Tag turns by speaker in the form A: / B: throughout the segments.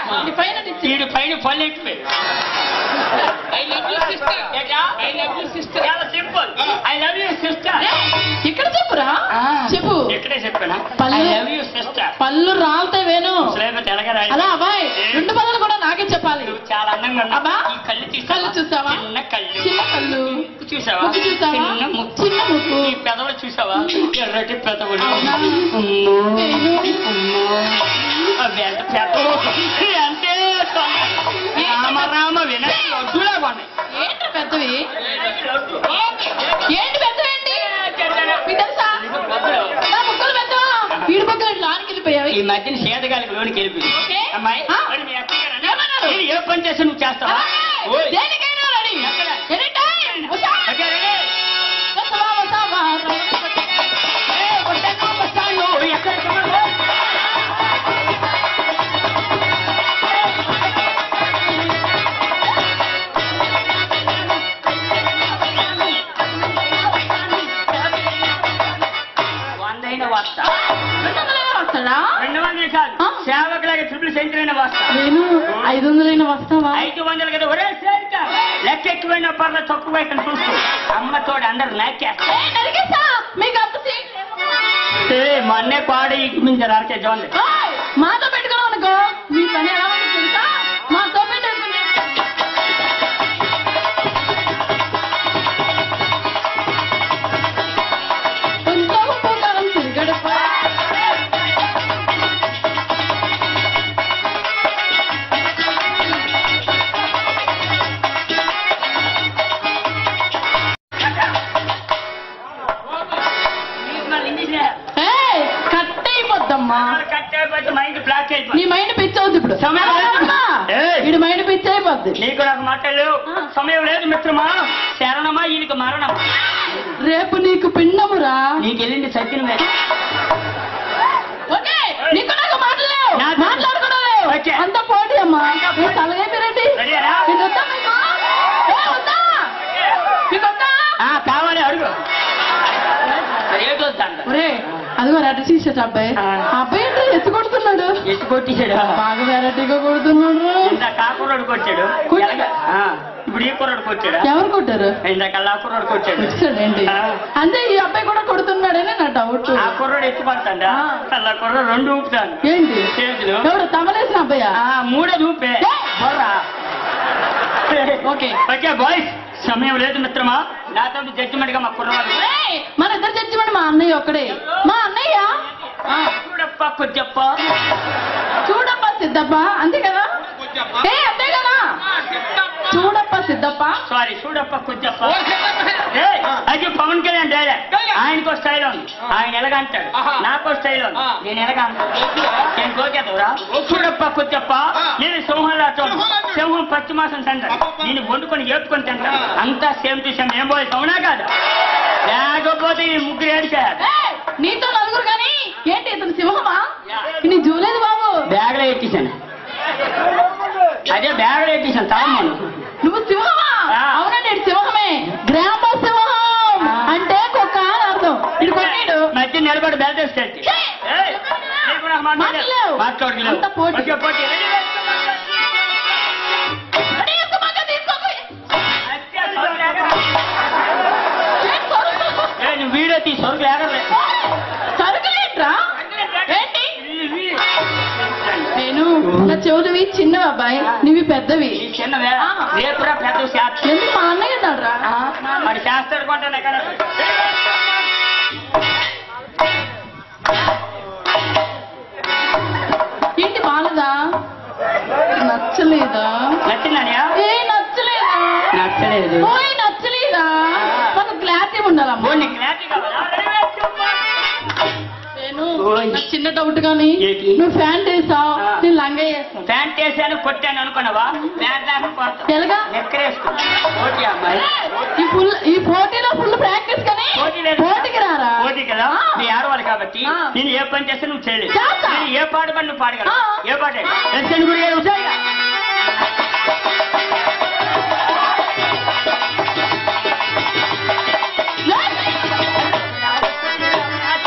A: ఈ పైన నుంచి
B: వీడి పైన పళ్ళు ఎక్కువే
C: I love you sister I love you sister
B: చాలా simple I love you sister
A: ఇక్కడ చెప్పురా చెప్పు
B: ఎక్కడే చెప్పానా ఐ
A: పళ్ళు.
B: లవ్ యూ సిస్టర్
A: పళ్ళు రాలుతాయి వేణు
B: లేకపోతే ఎలాగ రాయి
A: అలా అబ్బాయి రెండు పదాలు కూడా నాకే చెప్పాలి
B: నువ్వు చాలా అందంగా ఉన్నావు.
A: అబ్బా.
B: ఈ కళ్ళు చూసావా?
A: కళ్ళు చూసావా?
B: చిన్న కళ్ళు
A: చిన్న కళ్ళు
B: ముక్కు చూసావా
A: ముక్కు చూసావా?
B: చిన్న ముక్కు
A: చిన్న ముక్కు.
B: ఈ పెదవులు చూసావా ఎర్రటి పెదవులు
A: అవునా?
B: అమ్మో.
A: వేణు.
B: అమ్మో. అవి ఎంత పెద్దవో. అంటే రామ రామ వినయ్ లడ్డులా ఉన్నాయి
A: ఏంటి పెద్దవి ఏంటి పెద్దవి ఏంటి మీకు తెలుసా నా ముక్కలు పెద్దవా వీడి ముక్కలు ఇట్లా ఆనికి వెళ్ళిపోయావి
B: ఈ మధ్యన సేదగాలికి లోనికి వెళ్ళిపోయింది
A: ఓకే.
B: అమ్మాయి
A: ఆ?
B: మరి మీ అత్తయ్య గారు
A: ఏమన్నారు?
B: నేను ఏ పని చేస్తే నువ్వు చేస్తావా ఓయ్.
A: దేనికైనా రెడీ ఎనీ టైం వస్తా
B: ఓకే, రెడీ?
A: వస్తావా వస్తావా ఏ, కొట్టాను, వస్తాను.
B: ఓయ్, ఎక్కడికి వెళ్ళాలి? వందైన వస్తా
A: రెండు వందలైనా వస్తాడా
B: రెండు వందలు కాదు
A: ఆ?
B: సేవకులాగా ట్రిపుల్ సెంచరీ అయిన వస్తా
A: నేను ఐదు వందలైనా వస్తావా
B: ఐదు వందలు కదా ఒరే సేవిక లెక్క ఎక్కువైనా పర్ల తక్కువ అయితే చూస్తూ అమ్మ తోడు అందరు నాకేస్తా
A: ఏ, నరికేస్తా మీకు అంత సీన్
B: ఏ మొన్నే పాడి ఇక్కిమించారు అరకే జోన్లు
A: ఓయ్, మాతో పెట్టుకున్నావు అనుకో మీ పని ఎలా ఉంది తెలుసా మాతో పెట్టుకుంటే కొంచెం ఉప్పు కారం తిరగడపా ఏయ్, కట్ అయిపోద్దమ్మా
B: కట్టేపోతే మైండ్ బ్లాక్
A: నీ
B: అయిపోయింది
A: మైండ్ పిచ్ అవుతుంది ఇప్పుడు
B: సమయం లేదు. ఏయ్.
A: వీడి మైండ్ పిచ్ అయిపోద్ది
B: నీకు నాకు మాటలు
A: ఆ.
B: సమయం లేదు మిత్రమా శరణమా ఈయనకి మరణమా
A: రేపు నీకు పిండమురా
B: నీకు వెళ్ళింది సత్యమే
A: ఓకే నీకు నాకు మాటలేవు
B: నాకు-
A: మాట్లాడుకోవడం
B: ఓకే.
A: అంత పోటీ అమ్మా ఏ తలగే పిరండి
B: రెడీయా?
A: ఇది వద్దా మీకు ఏ, వద్దా మీకు వద్దా
B: ఆ, కావాలి అడుగు రేటు వద్దంట
A: ఒరే అదిగో రెడ్ టీషర్ట్ అబ్బాయి
B: ఆ.
A: ఆ అబ్బాయి ఏంటో ఎత్తు కొడుతున్నాడు
B: ఎత్తి కొట్టేశాడు
A: బాగా వెరైటీగా కొడుతున్నాడు
B: ఇందాక ఆ కుర్రాడు కొట్టాడు
A: కొట్టాడా?
B: ఎలాగ? ఆ, ఇప్పుడు ఈ కుర్రాడు కొట్టాడు
A: ఎవరు కొట్టారు
B: ఇందాక ఆ కుర్రాడు కొట్టాడు
A: వచ్చాడండి
B: ఆ.
A: అంటే ఈ అబ్బాయి కూడా కొడుతున్నాడని నా డౌట్
B: ఆ కుర్రాడు ఎత్తి పడతాడా
A: ఆ.
B: అలా కుర్రాడు రెండు ఊపుతాడు
A: ఏంటి
B: చేతులు
A: ఎవరు తమలేసిన అబ్బాయా
B: ఆ, మూడోది ఊపే
A: ఏ!
B: బొర్రా.
A: ఓకే
B: ఓకే బాయ్స్ సమయం లేదు మిత్రమా నాతో జడ్జిమెంట్ గా మా కుర్రవాడు
A: ఏయ్, మన ఇద్దరు చచ్చిపోండి మా అన్నయ్య ఒక్కడే మా అన్నయ్య ఆ,
B: చూడప్ప కొద్దిప్ప
A: చూడప్ప సిద్ధప్ప అంతే కదా ఏ అంతే కదా చూడప్ప సిద్ధప్ప
B: సారీ చూడప్ప కొద్దిప్ప ఏయ్, అది పవన్ కళ్యాణ్ డైలాగ్ ఆయనకో స్టైల్ ఉంది ఆయన ఎలాగ అంటాడు
C: ఆహా.
B: నాకో స్టైల్ ఉంది
C: ఆ.
B: నేను ఎలాగ అంటాను నేను కోకేదవరా చూడప్ప కొద్దిప్ప
C: ఆ.
B: నేను సింహంలా చూడు
C: సింహంలా చూడు.
B: సింహం పచ్చి మాసం తింటాను
C: అబ్బబ్బా.
B: నేను వండుకొని ఏపుకొని తింటాను
C: ఆ.
B: అంతా సేమ్ టు సేమ్ ఏం పోయి అవునా కాదు లేకపోతే ఈ ముగ్గురు ఏడిచారు
A: ఏయ్, నీతో నలుగురు కానీ ఏంటి ఇతను సింహమా నీ జూలేదు బాబు
B: బ్యాగ్లో ఎట్టేశాను అదే బ్యాగ్లో ఎట్టేశాను తామను
A: నువ్వు సింహమా
B: ఆ.
A: అవునండి ఇటు సింహమే గ్రామ సింహం
B: ఆ.
A: అంటే కుక్క అని అర్థం ఇటు కొట్టాడు
B: మధ్య నిలబడి బ్యాగ్ వేస్తాడు
A: ఛీ! మాట్లాడలేవు. అంత పోటీ. అరే, ఒక్క పక్క తీసుకోకు. ఏం సరుకు?
B: నువ్వు వీడియో తీ సరుకు లేకలే
A: సరుకులేంట్రా ఏంటి నేను నా చెవులువి చిన్నవి అబ్బాయి నీవి పెద్దవి
B: ఈ చిన్నవే రేపురా పెద్ద చేస్తా
A: ఎందుకు మా అన్నయ్య ఉన్నాడురా
B: మరి చేస్తాడు కొంటాను ఎక్కడ
A: ఏంటి బాలదా నచ్చలేదా
B: నచ్చిందనియా
A: ఏ నచ్చలేదా
B: నచ్చలేదు
A: ఓయ్ నచ్చలేదా మన క్లారిటీ ఉండాలమ్మా
B: ఓ, నీకు క్లారిటీ కావాలా?
A: నేను
B: ఓయ్.
A: నాకు చిన్న డౌట్ కానీ
B: ఏంటి?
A: నువ్వు ఫ్యాన్ వేసావు
B: ఆ.
A: నేను లంగా వేస్తాను
B: ప్యాంట్ వేసాను కొట్టాను అనుకున్నావా ప్యాంట్ దాకా కొడతా
A: ఎలాగా
B: నెక్కరేసుకో ఓకే అమ్మాయి
A: ఈ ఫుల్ ఈ పోటీలో ఫుల్ ప్రాక్టీస్ కానీ
B: పోటీ లేదు.
A: పోటీకి రారా
B: ఓకే కదా
A: ఆ.
B: నీ ఆడవాళ్ళు కాబట్టి
A: ఆ.
B: నేను ఏ పని చేస్తే నువ్వు చేయలేదు
A: చేస్తా.
B: నేను ఏ పాట పడి నువ్వు పాడగలవు
A: ఆ.
B: ఏ పాట ఎస్ఎన్ గురి గారు ఉసాయిగా.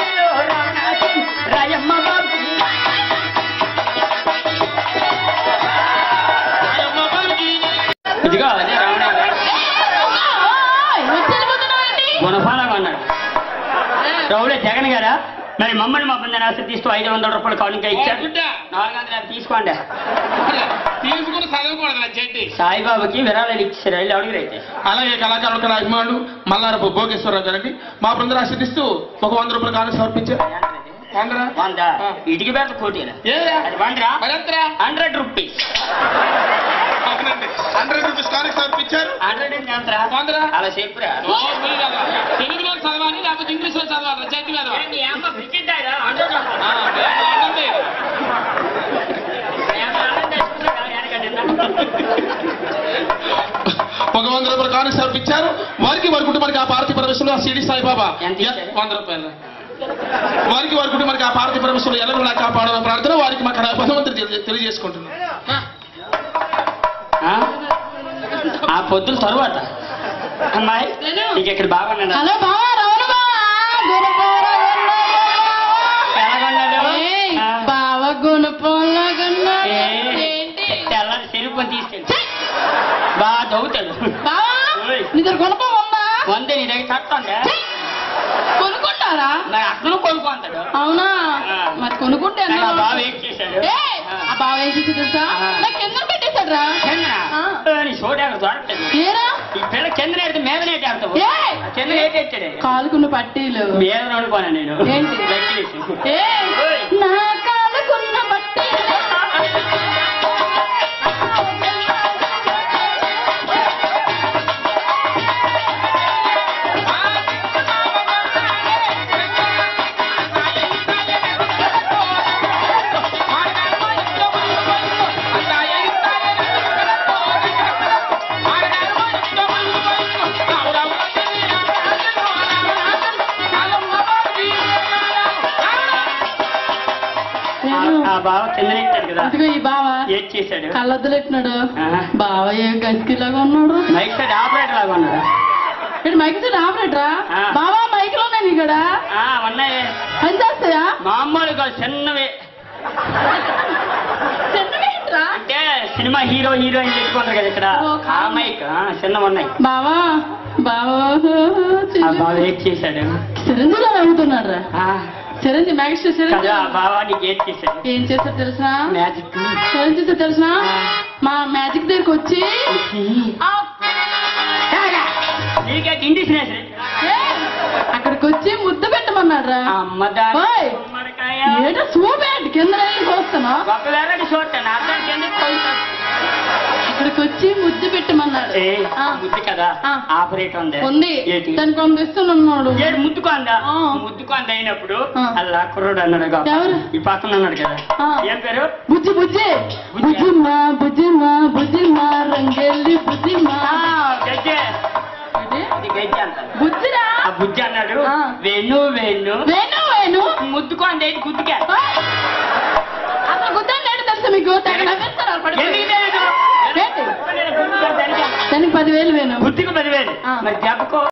B: రాయమ్మ బాబు ఇదిగో అదే రమణ గుణపాలంగా ఉన్నాడు రౌడే జగన్ గారా మరి మమ్మల్ని మా బంధు రాసి తీస్తూ ఐదు వందల రూపాయలు కౌలింకా ఇచ్చారు
C: బిడ్డ
B: నాలుగు వందలు యాభై తీసుకోండి
C: తీసుకుని చదవకూడదు నా చెట్టి
B: సాయిబాబాకి విరాళాలు ఇచ్చారు వెళ్ళి అడుగురైతే
D: అలాగే కళాకారుల కళా అభిమానులు మల్లారపు భోగేశ్వరరావు గారండి మా బృందం ఆశ్రదిస్తూ ఒక వంద రూపాయలు కాను సమర్పించారు వందరా?
B: వంద ఇటుకి పేద కోటీలు
D: ఏ?
B: అది వందరా
C: మరెంతరా
B: హండ్రెడ్ రూపీస్
D: అవునండి. హండ్రెడ్ రూపీస్ కాను సమర్పించారు
B: హండ్రెడ్ అంటే ఎంతరా
C: వందరా?
B: అలా చెప్పురా
C: ఓ, పోయి కదా. తెలుగులో చదవాలి లేకపోతే ఇంగ్లీష్ లో చదవాలి చెట్టి మీద
B: ఏ, నీ అమ్మ పిచ్చిద్దాయిరా? హండ్రెడ్ రూపాయలు.
C: ఆ, ఏంటండి?
B: యాభై హండ్రెడ్ తెచ్చుకున్నాడా? ఎనకండి?
D: ఒక వంద రూపాయలు కాను సమర్పించారు వారికి వారి కుటుంబానికి ఆ పార్టీ పరమేశ్వరులు ఆ సిడి సాయిబాబా
B: ఎంత ఇచ్చారు?
C: వంద రూపాయలు
D: వారికి వారి కుటుంబానికి ఆ పార్టీ పరమేశ్వరులు ఎల్లరూ నాకు కాపాడడం ప్రార్థన వారికి మా కళా భగవంతుడు తెలియ- తెలియజేసుకుంటున్నాం
B: ఆ? ఆ పొద్దుల తరువాత అమ్మాయి నీకు ఇక్కడ బాగున్నాను
A: హలో బావా రమణ బావా గుణపోరా
B: ఎలాగొన్నాడు?
A: ఏయ్,
B: ఆ.
A: బావ గుణపోలాగన్నాడు
B: ఏ.
A: ఏంటి
B: తెల్లని చెరుపు తీసుకెళ్ళి బాగా దవ్వుతాడు
A: బావా
B: ఓయ్.
A: నీ దగ్గర గుణపం ఉందా
B: వందే నీ దగ్గర తట్టుందా
A: ఛీ! కొనుక్కుంటారా
B: మరి అతను కొనుక్కుంటాడు
A: అవునా
B: ఆ.
A: మరి కొనుక్కుంటే ఎంత
B: కానీ ఆ బావ
A: బాగుంటుంది?
B: ఏం చేశాడు
A: ఏయ్, ఆ బావ ఏం చేసి తెలుసా
B: ఆ.
A: నాకు కింద పెట్టేశాడు రా
B: చంద్ర
A: ఆ.
B: నీ చోటు అక్కడ దొరకలేదు
A: ఏరా
B: ఈ పిల్ల కింద నేడితే మీద నేటి ఆడతావు
A: ఏయ్!
B: కింద ఏటి ఎత్తాడు
A: కాలుకున్న పట్టీలు
B: మీద నడుకోనా నేను
A: ఏంటి?
B: లెక్కేసి.
A: ఏయ్,
B: ఓయ్.
A: నా కాలుకున్న పట్టీలు
B: ఆ- ఆ బావ కింద నెట్టాడు కదా
A: ఇదిగో ఈ బావ
B: ఏం చేశాడు
A: కళ్ళొద్దులెట్టినాడు
B: ఆహా.
A: బావ ఏ గసికిలాగా ఉన్నాడు
B: మైక్ సైడ్ ఆపరేటర్ లాగా ఉన్నాడు
A: ఇక్కడ మైక్ సెట్ ఆపరేటరా
B: ఆ.
A: బావా మైక్ లో ఉన్నాయి ఇక్కడ
B: ఆ, ఉన్నాయి
A: పని చేస్తాయా
B: మామూలుగా చిన్నవి
A: చిన్నవేంట్రా
B: అంటే సినిమా హీరో హీరోయిన్ పెట్టుకుంటారు కదా ఇక్కడ
A: ఓ,
B: ఆ
A: కాదు.
B: మైక్ ఆ, చిన్నవి ఉన్నాయి
A: బావా బావా
B: ఆ బావ ఏం చేశాడు
A: చిరంజీవిలో అవుతున్నాడు రా
B: ఆ,
A: చిరంజీవి మ్యాజిస్టర్
B: కదా
A: చిరంజీవి
B: ఆ బావ నీకు ఏం చేశాడు
A: ఏం చేస్తాడు తెలుసా
B: మ్యాజిక్
A: ఏం చేస్తాడు తెలుసా మా మ్యాజిక్ దగ్గరికి వచ్చి ఆ,
B: నీకే తిండి స్నేహితుడు
A: ఏ, అక్కడికి వచ్చి ముద్దు పెట్టమన్నాడు రా
B: అమ్మ దాని
A: ఓయ్.
B: గుమ్మడికాయ.
A: ఏంటో చూపేంటి కింద వెళ్ళి చూస్తున్నా
B: గొప్ప వేరే చూస్తాను అర్థం కింద
A: ఇక్కడికి వచ్చి ముద్దు పెట్టమన్నాడు
B: ఏ
A: ఆ,
B: ముద్దు కదా
A: ఆ.
B: ఆపరేట్ ఉంది
A: ఉంది
B: ఏంటి
A: దానికి పంపిస్తున్నాడు
B: ఏడు ముద్దుకోందా
A: ఆ.
B: ముద్దుకోంద అయినప్పుడు
A: ఆ.
B: అలా కుర్రోడు అన్నాడు గా.
A: ఎవరు?
B: ఈ పక్కన అన్నాడు కదా
A: ఆ.
B: ఏం పేరు
A: బుజ్జి బుజ్జి బుజ్జిమ్మ బుజ్జిమ్మ బుజ్జిమ్మ రంగెల్లి బుజ్జిమ్మ
B: ఆ, గజ్జె
A: ఏంటి?
B: ఇది గజ్జె అంటారు
A: బుజ్జిరా
B: ఆ బుజ్జి అన్నాడు
A: ఆ.
B: వెన్ను వెన్ను
A: వేణు వేణు
B: ముద్దుకోంది ఏంటి గుద్దుకే
A: ఓయ్! అసలు గుద్దని లేదు తెలుసా మీకు తెగ నవ్వేస్తున్నారు పడిపోయి.
B: ఎందుకు తెలియదు?
A: ఏంటి?
B: గుద్దుకోంది దానికి.
A: దానికి పదివేలు వేణు
B: గుద్దుకు పదివేలు
A: ఆ.
B: మరి దెబ్బకు